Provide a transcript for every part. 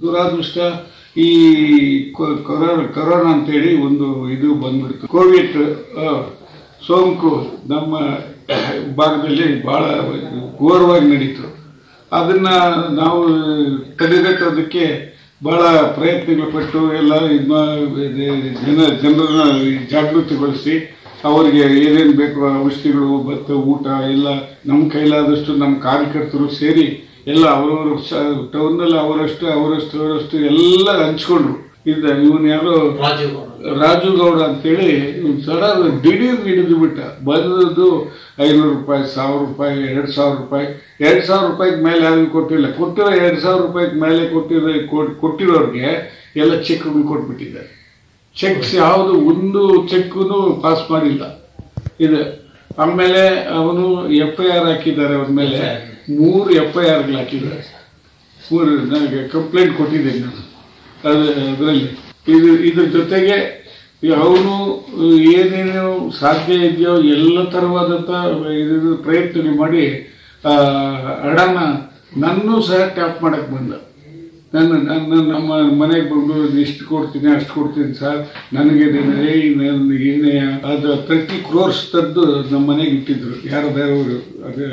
ದುರಾದೃಷ್ಟ ಈ ಕೊ- corona corona ಅಂತೇಳಿ ಒಂದು ಇದು ಬಂದ್ಬಿಡ್ತು ಕೋವಿಡ್ ಆ, ಸೋಂಕು ನಮ್ಮ ಭಾಗದಲ್ಲಿ ಬಹಳ ಘೋರವಾಗಿ ನಡೀತು ಅದನ್ನ ನಾವು ತಡೆಗಟ್ಟೋದಕ್ಕೆ ಬಹಳ ಪ್ರಯತ್ನಗಳು ಪಟ್ಟು ಎಲ್ಲ ಇದ್ ಮಾ- ಇದು ಜನ ಜನರನ್ನ ಜಾಗೃತಿಗೊಳಿಸಿ ಅವರಿಗೆ ಏನೇನು ಬೇಕು ಔಷಧಿಗಳು ಮತ್ತು ಊಟ ಎಲ್ಲ ನಮ್ಮ ಕೈಲಾದಷ್ಟು ನಮ್ಮ ಕಾರ್ಯಕರ್ತರು ಸೇರಿ ಎಲ್ಲ ಅವರವರು ಟೌನಲ್ಲಿ ಅವರಷ್ಟು ಅವರಷ್ಟು ಅವರಷ್ಟು ಎಲ್ಲ ಹಂಚ್ಕೊಂಡ್ರು ಇದ್ದ ಇವನ್ ಯಾರೋ ರಾಜೀವ್ ರಾಜು ಗೌಡ ಅಂತೇಳಿ ಇವ್ನ್ ಸಡ ದಿಢೀರ್ ಹಿಡಿದು ಬಿಟ್ಟ ಬಂದದ್ದು ಐನೂರು ರೂಪಾಯಿ ಸಾವಿರ ರೂಪಾಯಿ ಎರಡು ಸಾವಿರ ರೂಪಾಯಿ ಎರಡು ಸಾವಿರ ರೂಪಾಯಿಗೆ ಮೇಲೆ ಯಾರಿಗೂ ಕೊಟ್ಟಿಲ್ಲ ಕೊಟ್ಟಿರೋ ಎರಡು ಸಾವಿರ ರೂಪಾಯಿಗೆ ಮೇಲೆ ಕೊಟ್ಟಿರೋ ಕೊಟ್- ಕೊಟ್ಟಿರೋರ್ಗೆ ಎಲ್ಲ ಚೆಕ್ಗಳು ಕೊಟ್ಬಿಟ್ಟಿದ್ದಾರೆ ಚೆಕ್ಸ್ ಯಾವುದು ಒಂದು ಚೆಕ್ನು ಪಾಸ್ ಮಾಡಿಲ್ಲ ಇದೆ ಆಮೇಲೆ ಅವನು ಎಫ್ ಐ ಆರ್ ಹಾಕಿದ್ದಾರೆ ಅವನ ಮೇಲೆ ಮೂರು ಎಫ್ ಐ ಆರ್ಗಳು ಹಾಕಿದ್ದಾರೆ ಮೂರು ನನಗೆ ಕಂಪ್ಲೇಂಟ್ ಕೊಟ್ಟಿದ್ದೀನಿ ನಾನು ಅದು ಅದರಲ್ಲಿ ಇದು ಇದ್ರ ಜೊತೆಗೆ ಅವನು ಏನೇನು ಸಾಧ್ಯ ಇದೆಯೋ ಎಲ್ಲ ಥರವಾದಂಥ ಇದು ಪ್ರಯತ್ನ ಮಾಡಿ ಆ, ಹಣನ ನನ್ನೂ ಸಹ ಟ್ಯಾಪ್ ಮಾಡಕ್ಕೆ ಬಂದ ನನ್ನ ನನ್ನ ನಮ್ಮ ಮನೆಗೆ ಬಂದು ಇಷ್ಟು ಕೊಡ್ತೀನಿ ಅಷ್ಟು ಕೊಡ್ತೀನಿ ಸರ್ ನನಗೆ ನನಗೆ ಏನೇ ಅದು ತರ್ಟಿ ಕ್ರೋರ್ಸ್ ತಂದು ನಮ್ಮ ಮನೆಗೆ ಇಟ್ಟಿದ್ರು ಯಾರು ಬೇರೆಯವರು ಅದು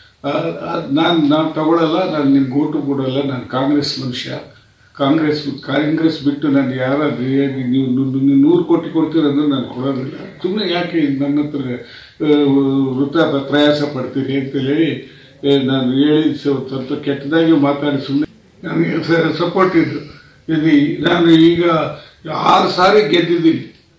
ನಾನು ನಾನು ತಗೊಳ್ಳಲ್ಲ ನಾನು ನಿಮ್ಗೆ ಓಟು ಕೊಡಲ್ಲ ನಾನು ಕಾಂಗ್ರೆಸ್ ಮನುಷ್ಯ ಕಾಂಗ್ರೆಸ್ ಕಾಂಗ್ರೆಸ್ ಬಿಟ್ಟು ನಾನು ಯಾರ ನೀವು ನೀವು ನೂರು ಕೋಟಿ ಕೊಡ್ತೀರಂದ್ರೆ ನಾನು ಕೊಡೋದಿಲ್ಲ ಸುಮ್ಮನೆ ಯಾಕೆ ನನ್ನ ಹತ್ರ ಆ, ವೃಥ ಪ್ರಯಾಸ ಪಡ್ತೀರಿ ಅಂತ ಹೇಳಿ ಆ, ನಾನು ಹೇಳಿ ಸ್ವಲ್ಪ ಸ್ವಲ್ಪ ಕೆಟ್ಟದಾಗಿ ಮಾತಾಡಿ ಸುಮ್ಮನೆ ನನಗೆ ಸಪೋರ್ಟ್ ಇದ್ದು ಇದು ನಾನು ಈಗ ಆರು ಸಾರಿ ಗೆದ್ದಿದ್ದೀನಿ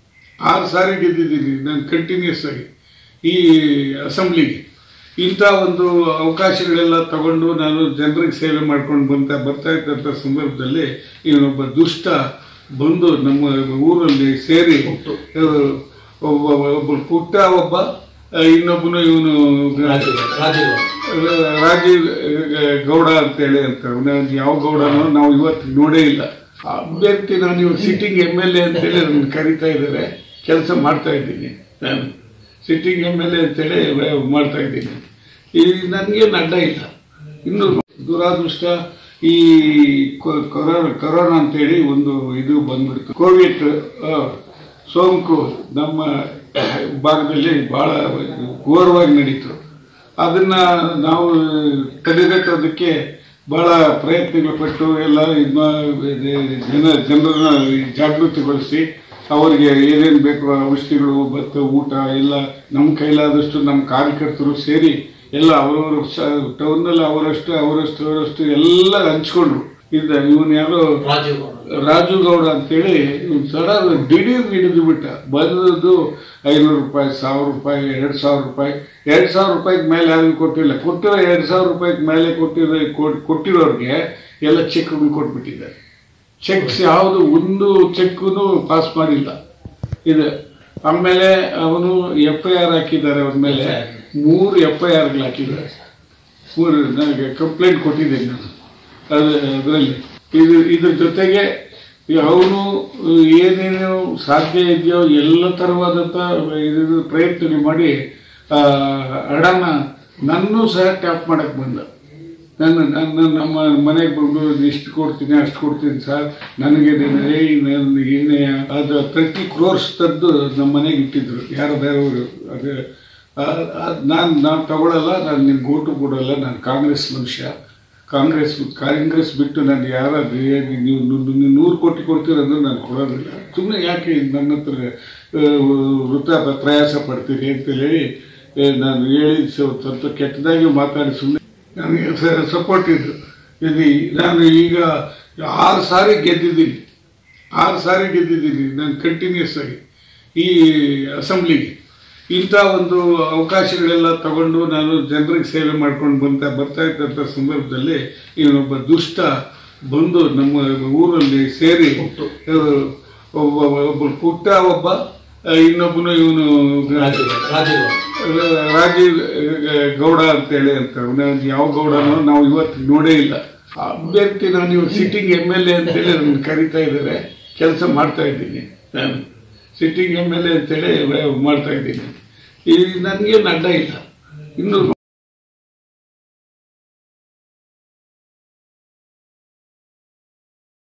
ಆರು ಸಾರಿ ಗೆದ್ದಿದ್ದೀನಿ ನಾನು ಕಂಟಿನ್ಯೂಸ್ ಆಗಿ ಈ ಅಸೆಂಬ್ಲಿಗೆ ಇಂಥ ಒಂದು ಅವಕಾಶಗಳೆಲ್ಲ ತಗೊಂಡು ನಾನು ಜನರಿಗೆ ಸೇವೆ ಮಾಡ್ಕೊಂಡು ಬಂತ ಬರ್ತಾ ಇದ್ದಂಥ ಸಂದರ್ಭದಲ್ಲಿ ಇವನೊಬ್ಬ ದುಷ್ಟ ಬಂದು ನಮ್ಮ ಊರಲ್ಲಿ ಸೇರಿ ಆ, ಒಬ್ಬ ಒಬ್ಬ ಪುಟ್ಟ ಒಬ್ಬ ಆ, ಇನ್ನೊಬ್ಬನು ಇವನು ರಾಜೀವ್ ರಾಜೀವ್ ರಾಜೀವ್ ಗೌಡ ಅಂತೇಳಿ ಅಂತ ಅವ್ನು ಯಾವ ಗೌಡನೋ ನಾವು ಇವತ್ತು ನೋಡೇ ಇಲ್ಲ ಆ ಅಭ್ಯರ್ಥಿ ನಾನು ಇವಾಗ ಸಿಟ್ಟಿಂಗ್ ಎಮ್ ಎಲ್ ಎ ಅಂತೇಳಿ ನನ್ನ ಕರಿತಾ ಇದ್ದಾರೆ ಕೆಲಸ ಮಾಡ್ತಾ ಇದ್ದೀನಿ ನಾನು ಸಿಟ್ಟಿಂಗ್ ಎಮ್ ಎಲ್ ಎ ಅಂತೇಳಿ ವ- ಮಾಡ್ತಾ ಇದ್ದೀನಿ ಈ ನನಗೇನು ಅಡ್ಡ ಇಲ್ಲ ಇನ್ನು ದುರಾದೃಷ್ಟ ಈ ಕೊ- ಕೊರೋನಾ ಕೊರೋನಾ ಅಂತೇಳಿ ಒಂದು ಇದು ಬಂದ್ಬಿಡ್ತು ಕೋವಿಡ್ ಆ, ಸೋಂಕು ನಮ್ಮ ಭಾಗದಲ್ಲಿ ಬಹಳ ಘೋರವಾಗಿ ನಡೀತು ಅದನ್ನ ನಾವು ತಡೆಗಟ್ಟೋದಕ್ಕೆ ಬಹಳ ಪ್ರಯತ್ನಗಳು ಪಟ್ಟು ಎಲ್ಲ ಇದ್ ಮಾ- ಇದು ಜನ ಜನರನ್ನ ಜಾಗೃತಿಗೊಳಿಸಿ ಅವರಿಗೆ ಏನೇನು ಬೇಕು ಔಷಧಿಗಳು ಮತ್ತು ಊಟ ಎಲ್ಲ ನಮ್ಮ ಕೈಲಾದಷ್ಟು ನಮ್ಮ ಕಾರ್ಯಕರ್ತರು ಸೇರಿ ಎಲ್ಲ ಅವರವರು ಟೌನಲ್ಲಿ ಅವರಷ್ಟು ಅವರಷ್ಟು ಅವರಷ್ಟು ಎಲ್ಲ ಹಂಚ್ಕೊಂಡ್ರು ಇದ್ದ ಇವನ್ ಯಾರೋ ರಾಜೀವ್ ರಾಜು ಗೌಡ ಅಂತೇಳಿ ಇವ್ನ್ ಸಡ ದಿಢೀರ್ ಹಿಡಿದು ಬಿಟ್ಟ ಬಂದದ್ದು ಐನೂರು ರೂಪಾಯಿ ಸಾವಿರ ರೂಪಾಯಿ ಎರಡು ಸಾವಿರ ರೂಪಾಯಿ ಎರಡು ಸಾವಿರ ರೂಪಾಯಿಗೆ ಮೇಲೆ ಯಾರಿಗೂ ಕೊಟ್ಟಿಲ್ಲ ಕೊಟ್ಟಿರೋ ಎರಡು ಸಾವಿರ ರೂಪಾಯಿಗೆ ಮೇಲೆ ಕೊಟ್ಟಿರೋ ಕೊಟ್- ಕೊಟ್ಟಿರೋರ್ಗೆ ಎಲ್ಲ ಚೆಕ್ಗಳು ಕೊಟ್ಬಿಟ್ಟಿದ್ದಾರೆ ಚೆಕ್ಸ್ ಯಾವುದು ಒಂದು ಚೆಕ್ನು ಪಾಸ್ ಮಾಡಿಲ್ಲ ಇದೆ ಆಮೇಲೆ ಅವನು ಎಫ್ ಐ ಆರ್ ಹಾಕಿದ್ದಾರೆ ಅವನ ಮೇಲೆ ಮೂರು ಎಫ್ ಐ ಆರ್ಗಳು ಹಾಕಿದ್ದಾರೆ ಮೂರು ನನಗೆ ಕಂಪ್ಲೇಂಟ್ ಕೊಟ್ಟಿದ್ದೀನಿ ನಾನು ಅದು ಅದರಲ್ಲಿ ಇದು ಇದ್ರ ಜೊತೆಗೆ ಅವನು ಏನೇನು ಸಾಧ್ಯ ಇದೆಯೋ ಎಲ್ಲ ಥರವಾದಂಥ ಇದು ಪ್ರಯತ್ನ ಮಾಡಿ ಆ, ಹಣನ ನನ್ನೂ ಸಹ ಟ್ಯಾಪ್ ಮಾಡಕ್ಕೆ ಬಂದ ನನ್ನ ನನ್ನ ನಮ್ಮ ಮನೆಗೆ ಬಂದು ಇಷ್ಟು ಕೊಡ್ತೀನಿ ಅಷ್ಟು ಕೊಡ್ತೀನಿ ಸರ್ ನನಗೆ ನನಗೆ ಏನೇ ಅದು ತರ್ಟಿ ಕ್ರೋರ್ಸ್ ತಂದು ನಮ್ಮ ಮನೆಗೆ ಇಟ್ಟಿದ್ರು ಯಾರು ಬೇರೆಯವರು ಅದು ನಾನು ನಾನು ತಗೊಳ್ಳಲ್ಲ ನಾನು ನಿಮ್ಗೆ ಓಟು ಕೊಡಲ್ಲ ನಾನು ಕಾಂಗ್ರೆಸ್ ಮನುಷ್ಯ ಕಾಂಗ್ರೆಸ್ ಕಾಂಗ್ರೆಸ್ ಬಿಟ್ಟು ನಾನು ಯಾರ ನೀವು ನೀವು ನೂರು ಕೋಟಿ ಕೊಡ್ತೀರಂದ್ರೆ ನಾನು ಕೊಡೋದಿಲ್ಲ ಸುಮ್ಮನೆ ಯಾಕೆ ನನ್ನ ಹತ್ರ ಆ, ವೃಥ ಪ್ರಯಾಸ ಪಡ್ತೀರಿ ಅಂತ ಹೇಳಿ ಆ, ನಾನು ಹೇಳಿ ಸ್ವಲ್ಪ ಸ್ವಲ್ಪ ಕೆಟ್ಟದಾಗಿ ಮಾತಾಡಿ ಸುಮ್ಮನೆ ನನಗೆ ಸಪೋರ್ಟ್ ಇದ್ದು ಇದು ನಾನು ಈಗ ಆರು ಸಾರಿ ಗೆದ್ದಿದ್ದೀನಿ ಆರು ಸಾರಿ ಗೆದ್ದಿದ್ದೀನಿ ನಾನು ಕಂಟಿನ್ಯೂಸ್ ಆಗಿ ಈ ಅಸೆಂಬ್ಲಿಗೆ ಇಂಥ ಒಂದು ಅವಕಾಶಗಳೆಲ್ಲ ತಗೊಂಡು ನಾನು ಜನರಿಗೆ ಸೇವೆ ಮಾಡ್ಕೊಂಡು ಬಂತ ಬರ್ತಾ ಇದ್ದಂಥ ಸಂದರ್ಭದಲ್ಲಿ ಇವನೊಬ್ಬ ದುಷ್ಟ ಬಂದು ನಮ್ಮ ಊರಲ್ಲಿ ಸೇರಿ ಆ, ಒಬ್ಬ ಒಬ್ಬ ಪುಟ್ಟ ಒಬ್ಬ ಆ, ಇನ್ನೊಬ್ಬನು ಇವನು ರಾಜೀವ್ ರಾಜೀವ್ ರಾಜೀವ್ ಗೌಡ ಅಂತೇಳಿ ಅಂತ ಅವ್ನು ಯಾವ ಗೌಡನೋ ನಾವು ಇವತ್ತು ನೋಡೇ ಇಲ್ಲ ಆ ಅಭ್ಯರ್ಥಿ ನಾನು ಇವಾಗ ಸಿಟ್ಟಿಂಗ್ ಎಮ್ ಎಲ್ ಎ ಅಂತೇಳಿ ನನ್ನ ಕರಿತಾ ಇದ್ದಾರೆ ಕೆಲಸ ಮಾಡ್ತಾ ಇದ್ದೀನಿ ನಾನು ಸಿಟ್ಟಿಂಗ್ ಎಮ್ ಎಲ್ ಎ ಅಂತೇಳಿ ವ- ಮಾಡ್ತಾ ಇದ್ದೀನಿ ಈ ನನಗೇನು ಅಡ್ಡ ಇಲ್ಲ ಇನ್ನು